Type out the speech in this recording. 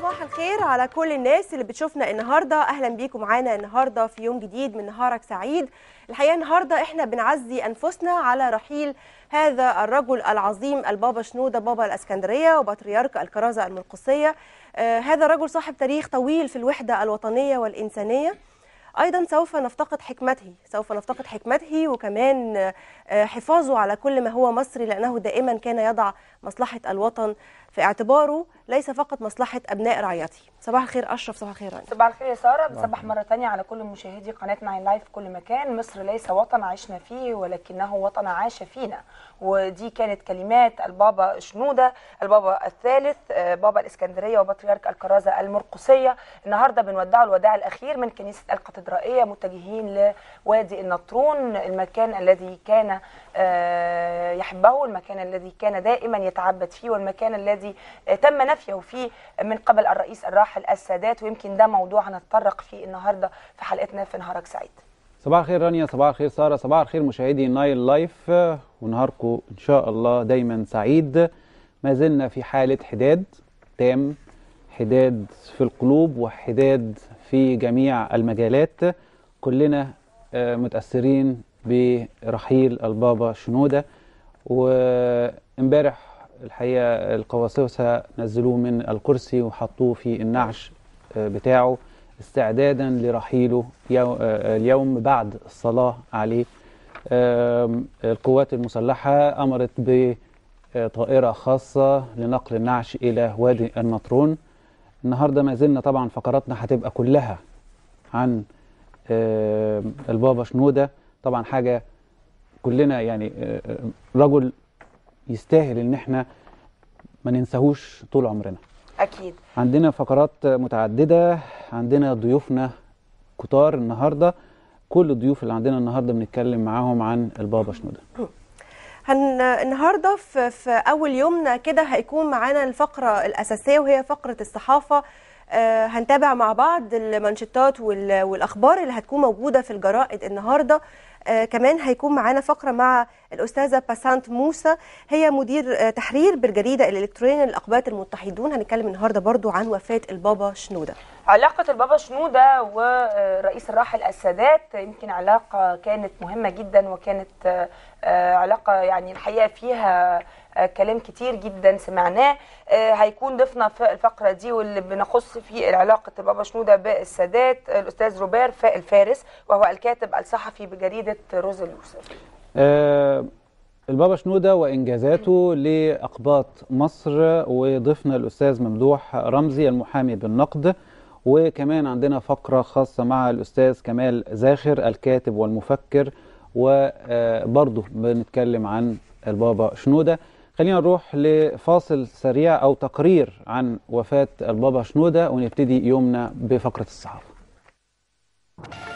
صباح الخير على كل الناس اللي بتشوفنا النهارده اهلا بيكم معانا النهارده في يوم جديد من نهارك سعيد الحقيقه النهارده احنا بنعزي انفسنا على رحيل هذا الرجل العظيم البابا شنوده بابا الاسكندريه وبطريرك الكرازه المرقسيه آه هذا الرجل صاحب تاريخ طويل في الوحده الوطنيه والانسانيه ايضا سوف نفتقد حكمته سوف نفتقد حكمته وكمان حفاظه على كل ما هو مصري لانه دائما كان يضع مصلحه الوطن في اعتباره ليس فقط مصلحه ابناء رعيته صباح الخير اشرف صباح الخير رانيا صباح الخير يا ساره بصبح مره ثانيه على كل مشاهدي قناه ناين لايف في كل مكان مصر ليس وطن عشنا فيه ولكنه وطن عاش فينا ودي كانت كلمات البابا شنوده البابا الثالث بابا الاسكندريه وبطريرك الكرازه المرقسيه النهارده بنودعه الوداع الاخير من كنيسه الكاتدرائيه متجهين لوادي النطرون المكان الذي كان يحبه المكان الذي كان دائما يتعبد فيه والمكان الذي تم نفيه فيه من قبل الرئيس الراحل السادات ويمكن ده موضوع هنتطرق فيه النهارده في حلقتنا في نهارك سعيد صباح الخير رانيا صباح الخير ساره صباح الخير مشاهدي نايل لايف ونهاركم ان شاء الله دايما سعيد ما زلنا في حاله حداد تام حداد في القلوب وحداد في جميع المجالات كلنا متاثرين برحيل البابا شنوده وامبارح الحقيقه القواصوسه نزلوه من الكرسي وحطوه في النعش بتاعه استعدادا لرحيله اليوم بعد الصلاه عليه القوات المسلحه امرت بطائره خاصه لنقل النعش الى وادي النطرون النهارده ما زلنا طبعا فقراتنا هتبقى كلها عن البابا شنوده طبعا حاجه كلنا يعني رجل يستاهل ان احنا ما ننساهوش طول عمرنا اكيد عندنا فقرات متعدده عندنا ضيوفنا كتار النهارده كل الضيوف اللي عندنا النهارده بنتكلم معاهم عن البابا شنوده هن النهارده في, في اول يومنا كده هيكون معانا الفقره الاساسيه وهي فقره الصحافه آه هنتابع مع بعض المانشيتات والاخبار اللي هتكون موجوده في الجرائد النهارده آه كمان هيكون معانا فقره مع الاستاذه باسانت موسى هي مدير آه تحرير بالجريده الالكترونيه للاقباط المتحدون هنتكلم النهارده برضو عن وفاه البابا شنوده علاقه البابا شنوده ورئيس الراحل السادات يمكن علاقه كانت مهمه جدا وكانت علاقه يعني الحقيقه فيها كلام كتير جدا سمعناه هيكون ضيفنا في الفقره دي واللي بنخص في علاقه البابا شنوده بالسادات الاستاذ روبير الفارس وهو الكاتب الصحفي بجريده روز اليوسف. آه البابا شنوده وانجازاته لاقباط مصر وضيفنا الاستاذ ممدوح رمزي المحامي بالنقد وكمان عندنا فقره خاصه مع الاستاذ كمال زاخر الكاتب والمفكر وبرضه بنتكلم عن البابا شنوده خلينا نروح لفاصل سريع او تقرير عن وفاه البابا شنوده ونبتدي يومنا بفقره الصحافه